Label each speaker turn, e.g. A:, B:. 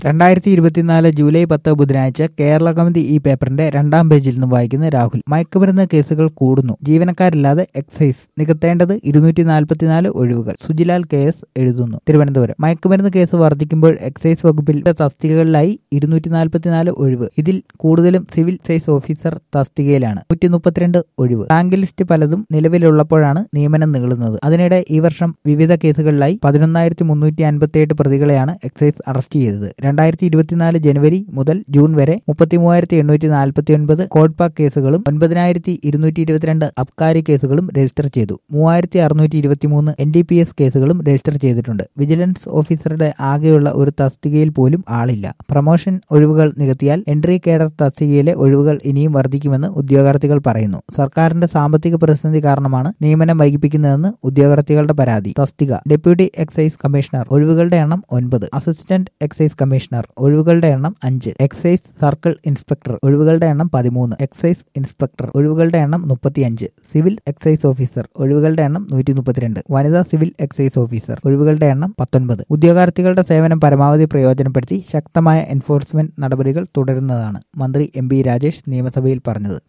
A: രണ്ടായിരത്തി ഇരുപത്തിനാല് ജൂലൈ പത്ത് ബുധനാഴ്ച കേരള കൗമുദി ഈ പേപ്പറിന്റെ രണ്ടാം പേജിൽ നിന്ന് വായിക്കുന്ന രാഹുൽ മയക്കുമരുന്ന് കേസുകൾ കൂടുന്നു ജീവനക്കാരില്ലാതെ എക്സൈസ് നികത്തേണ്ടത് ഇരുന്നൂറ്റി നാൽപ്പത്തിനാല് ഒഴിവുകൾ സുജിലാൽ കെ എസ് എഴുതുന്നു തിരുവനന്തപുരം മയക്കുമരുന്ന് കേസ് വർദ്ധിക്കുമ്പോൾ എക്സൈസ് വകുപ്പിൽ തസ്തികകളിലായി ഇരുന്നൂറ്റി നാൽപ്പത്തിനാല് ഒഴിവ് ഇതിൽ കൂടുതലും സിവിൽ എക്സൈസ് ഓഫീസർ തസ്തികയിലാണ് നൂറ്റി മുപ്പത്തിരണ്ട് ഒഴിവ് റാങ്ക് ലിസ്റ്റ് പലതും നിലവിലുള്ളപ്പോഴാണ് നിയമനം നീളുന്നത് അതിനിടെ ഈ വർഷം വിവിധ കേസുകളിലായി പതിനൊന്നായിരത്തി മുന്നൂറ്റി അൻപത്തിയെട്ട് പ്രതികളെയാണ് എക്സൈസ് അറസ്റ്റ് ചെയ്തത് രണ്ടായിരത്തി ഇരുപത്തിനാല് ജനുവരി മുതൽ ജൂൺ വരെ മുപ്പത്തി മൂവായിരത്തി എണ്ണൂറ്റി നാൽപ്പത്തി ഒൻപത് കോഡ്പാക് കേസുകളും ഒൻപതിനായിരത്തി ഇരുന്നൂറ്റി ഇരുപത്തിരണ്ട് അബ്കാരി കേസുകളും രജിസ്റ്റർ ചെയ്തു മൂവായിരത്തി അറുന്നൂറ്റി ഇരുപത്തിമൂന്ന് എൻ ഡി പി എസ് കേസുകളും രജിസ്റ്റർ ചെയ്തിട്ടുണ്ട് വിജിലൻസ് ഓഫീസറുടെ ആകെയുള്ള ഒരു തസ്തികയിൽ പോലും ആളില്ല പ്രൊമോഷൻ ഒഴിവുകൾ നികത്തിയാൽ എൻട്രി കേഡർ തസ്തികയിലെ ഒഴിവുകൾ ഇനിയും വർദ്ധിക്കുമെന്ന് ഉദ്യോഗാർത്ഥികൾ പറയുന്നു സർക്കാരിന്റെ സാമ്പത്തിക പ്രതിസന്ധി കാരണമാണ് നിയമനം വൈകിപ്പിക്കുന്നതെന്ന് ഉദ്യോഗാർത്ഥികളുടെ പരാതി തസ്തിക ഡെപ്യൂട്ടി എക്സൈസ് കമ്മീഷണർ ഒഴിവുകളുടെ എണ്ണം ഒൻപത് അസിസ്റ്റന്റ് എക്സൈസ് കമ്മീഷണർ ഒഴിവുകളുടെ എണ്ണം അഞ്ച് എക്സൈസ് സർക്കിൾ ഇൻസ്പെക്ടർ ഒഴിവുകളുടെ എണ്ണം പതിമൂന്ന് എക്സൈസ് ഇൻസ്പെക്ടർ ഒഴിവുകളുടെ എണ്ണം മുപ്പത്തിയഞ്ച് സിവിൽ എക്സൈസ് ഓഫീസർ ഒഴിവുകളുടെ എണ്ണം നൂറ്റി മുപ്പത്തിരണ്ട് വനിതാ സിവിൽ എക്സൈസ് ഓഫീസർ ഒഴിവുകളുടെ എണ്ണം പത്തൊൻപത് ഉദ്യോഗാർത്ഥികളുടെ സേവനം പരമാവധി പ്രയോജനപ്പെടുത്തി ശക്തമായ എൻഫോഴ്സ്മെന്റ് നടപടികൾ തുടരുന്നതാണ് മന്ത്രി എം ബി രാജേഷ് നിയമസഭയിൽ പറഞ്ഞത്